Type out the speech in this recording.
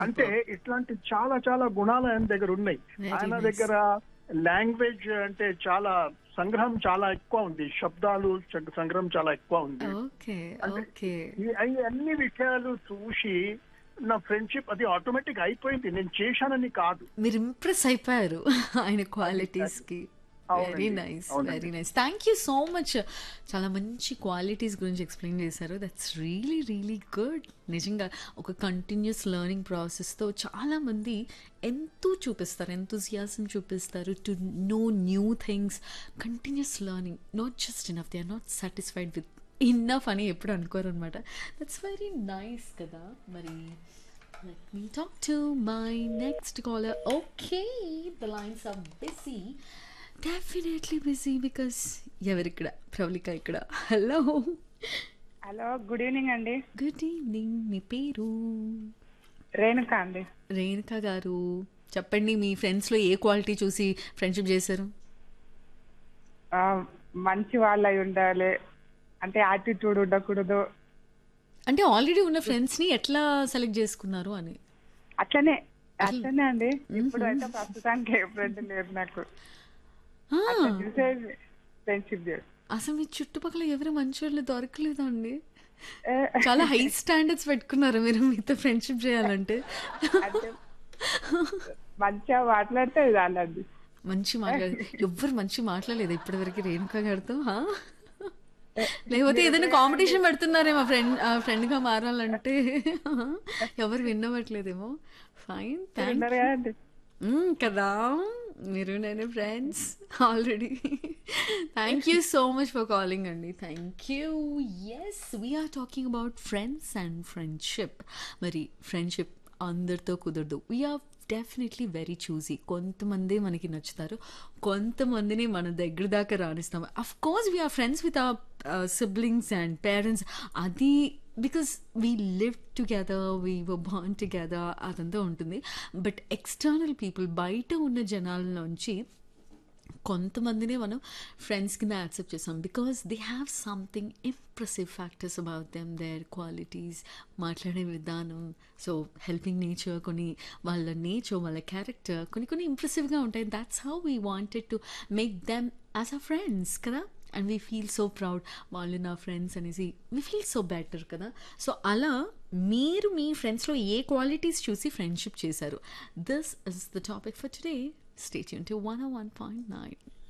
అంటే ఇట్లాంటి చాలా చాలా గుణాలు ఆయన దగ్గర ఉన్నాయి Very ఆయన nice. దగ్గర లాంగ్వేజ్ అంటే చాలా సంగ్రహం చాలా ఎక్కువ ఉంది శబ్దాలు చ- సంగ్రహం చాలా ఎక్కువ ఉంది ఓకే అంటే ఓకే ఈ- ఈ అన్ని విషయాలు చూసి నా ఫ్రెండ్షిప్ అది ఆటోమేటిక్ అయిపోయింది నేను చేశానని కాదు మీరు ఇంప్రెస్ అయిపోయారు ఆయన క్వాలిటీస్ కి అవునండి, వెరీ నైస్ అవునండి. Very nice thank you so much చాలా మంచి క్వాలిటీస్ గురించి ఎక్స్ప్లెయిన్ చేశారు దట్స్ రియలీ రియలీ గుడ్ నిజంగా ఒక కంటిన్యూస్ లెర్నింగ్ ప్రాసెస్తో చాలామంది ఎంతో చూపిస్తారు ఎంతూజియాసం చూపిస్తారు to know new things continues learning not just enough they are not satisfied with enough అని ఎప్పుడు అనుకోరు అనమాట దట్స్ వెరీ నైస్ కదా మరి Let me talk to my next caller. Okay, the lines are busy. Definitely busy because ఎవరిక్కడ ప్రవళిక ఇక్కడ hello hello good evening అండి good evening మీ పేరు రేణుక అండి రేణుక గారు చెప్పండి మీ ఫ్రెండ్స్లో ఏ క్వాలిటీ చూసి ఫ్రెండ్షిప్ చేశారు ఆ, మంచి వాళ్ళు అయి ఉండాలి అంటే యాటిట్యూడ్ ఉండకూడదు అంటే ఆల్రెడీ ఉన్న ఫ్రెండ్స్ని ఎట్లా సెలెక్ట్ చేసుకున్నారు అని అట్లనే అట్లనే అండి ఇప్పుడు అయితే ప్రస్తుతానికి ఏ ఫ్రెండ్ లేరు నాకు ఆ, అట్లా చూసే ఫ్రెండ్షిప్ చేసి అసలు మీ చుట్టుపక్కల ఎవరు మంచి వాళ్ళు దొరకలేదా అండి ఏ, చాలా హై స్టాండర్డ్స్ పెట్టుకున్నారు మీరు మీతో ఫ్రెండ్షిప్ చేయాలంటే అంటే మంచిగా మాట్లాడితే చాలండి మంచి మాట్లాడు ఎవ్వరు మంచి మాట్లాడలేదు ఇప్పటివరకు రేణుక గారితో హా? లేకపోతే ఏదైనా కాంపిటీషన్ పెడుతున్నారేమో ఫ్రెండ్ ఫ్రెండ్ గా మారాలంటే ఎవరు విన్నవట్లేదేమో ఫైన్ థ్యాంక్ ఉన్నారు కదండి కదా మీరు నేను friends already thank you so much for calling అండి thank you yes we're talking about friends and friendship మరి ఫ్రెండ్షిప్ అందరితో కుదరదు వీఆర్ డెఫినెట్లీ వెరీ చూసీ కొంతమంది మనకి నచ్చుతారు కొంతమందిని మన దగ్గర దాకా రాణిస్తాం of course we're friends with our siblings and parents అది because we live together we bond together అదంతా ఉంటుంది బట్ ఎక్స్టర్నల్ పీపుల్ బయట ఉన్న జనాల నుంచి కొంతమందినే మనం ఫ్రెండ్స్ కింద యాక్సెప్ట్ చేస్తాం because they have something impressive factors about them their qualities మాట్లాడే విధానం సో హెల్పింగ్ నేచర్ కొన్ని వాళ్ళ నేచర్ వాళ్ళ క్యారెక్టర్ కొన్ని కొన్ని ఇంప్రెసివ్గా ఉంటాయి that's how we wanted to make them as a friends కదా and we feel so proud వాళ్ళు నా ఫ్రెండ్స్ అనేసి వీ ఫీల్ సో బెటర్ కదా సో అలా మీరు మీ ఫ్రెండ్స్లో ఏ క్వాలిటీస్ చూసి ఫ్రెండ్షిప్ చేశారు this is the topic for today stay యూన్ to one one point nine